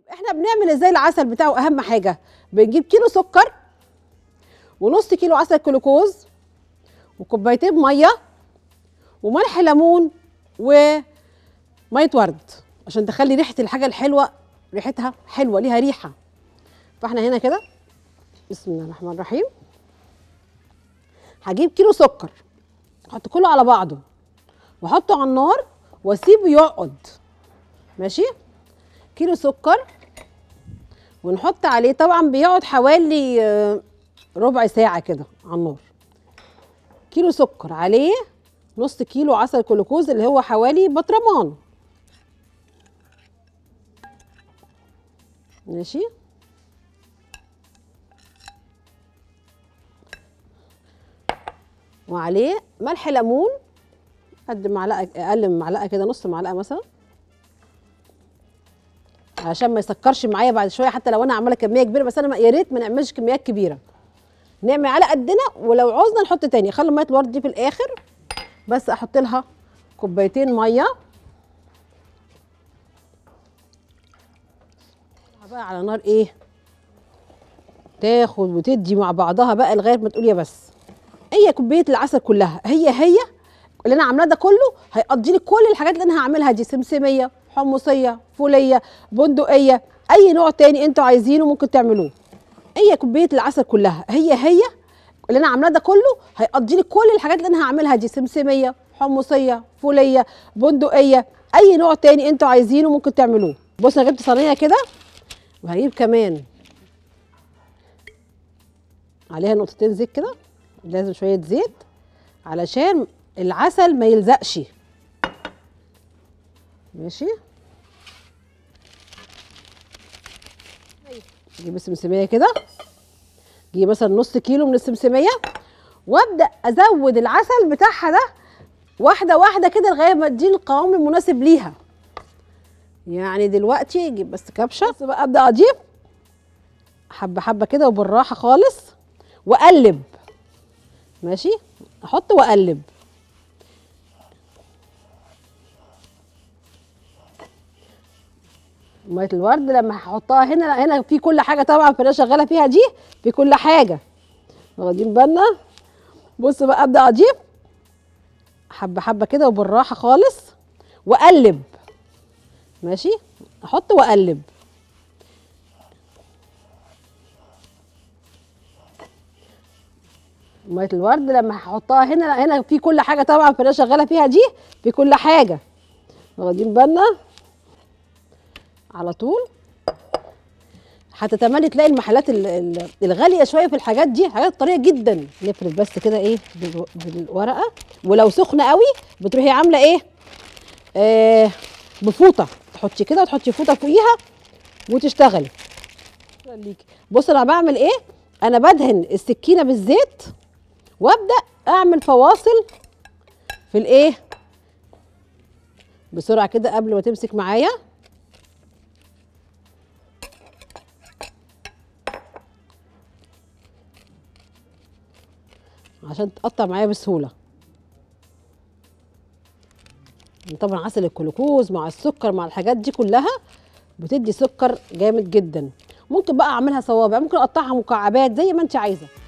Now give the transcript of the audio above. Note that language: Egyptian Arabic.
احنا بنعمل ازاي العسل بتاعه اهم حاجه بنجيب كيلو سكر ونص كيلو عسل كلوكوز وكوبايتين ميه وملح ليمون وميه ورد عشان تخلي ريحه الحاجه الحلوه ريحتها حلوه ليها ريحه فاحنا هنا كده بسم الله الرحمن الرحيم هجيب كيلو سكر احط كله على بعضه واحطه على النار واسيبه يقعد ماشي كيلو سكر ونحط عليه طبعا بيقعد حوالي آه، ربع ساعة كده على النار كيلو سكر عليه نص كيلو عسل كلوكوز اللي هو حوالي بطرمان ماشي وعليه ملح ليمون قد معلقه اقل من معلقه كده نص معلقه مثلا عشان ما يسكرش معايا بعد شويه حتى لو انا عامله كميه كبيره بس انا ما- يا ريت ما نعملش كميات كبيره نعمل على قدنا ولو عوزنا نحط تاني خلي ميه الورد دي في الاخر بس احط لها كوبايتين ميه بقى على نار ايه تاخد وتدي مع بعضها بقى لغايه ما تقول يا بس هي كوبايه العسل كلها هي هي اللي انا عاملاه ده كله هيقضي لي كل الحاجات اللي انا هعملها دي سمسميه حمصيه فوليه بندقيه اي نوع تاني انتوا عايزينه ممكن تعملوه هي كوبايه العسل كلها هي هي اللي انا عاملاه ده كله هيقضي لي كل الحاجات اللي انا هعملها دي سمسميه حمصيه فوليه بندقيه اي نوع تاني انتوا عايزينه ممكن تعملوه بص انا جبت صينيه كده وهجيب كمان عليها نقطتين زيت كده لازم شويه زيت علشان العسل ما يلزقش ماشي اجيب السمسميه كده اجيب مثلا نص كيلو من السمسميه وابدا ازود العسل بتاعها ده واحده واحده كده لغايه ما تديني القوام المناسب ليها يعني دلوقتي اجيب بس كبشه بس بقى ابدا اضيف حبه حبه كده وبالراحه خالص واقلب ماشي احط واقلب ميه الورد لما هحطها هنا هنا في كل حاجه طبعا في اللي أنا شغاله فيها دي في كل حاجه واخدين بالنا بص بقى ابدا اضيف حبه حبه كده وبالراحه خالص واقلب ماشي احط واقلب ميه الورد لما هحطها هنا هنا في كل حاجه طبعا في اللي أنا شغاله فيها دي في كل حاجه واخدين بالنا على طول هتتمني تلاقي المحلات ال- ال- الغاليه شويه في الحاجات دي حاجات طريه جدا نفرد بس كده ايه بالو- بالورقه ولو سخنه قوي بتروحي عامله ايه آه بفوطه تحطي كده وتحطي فوطه فوقيها وتشتغلي خليكي بص انا بعمل ايه انا بدهن السكينه بالزيت وابدا اعمل فواصل في الايه بسرعه كده قبل ما تمسك معايا عشان تقطع معايا بسهوله طبعا عسل الكلوكوز مع السكر مع الحاجات دي كلها بتدي سكر جامد جدا ممكن بقى اعملها صوابع ممكن اقطعها مكعبات زي ما انت عايزه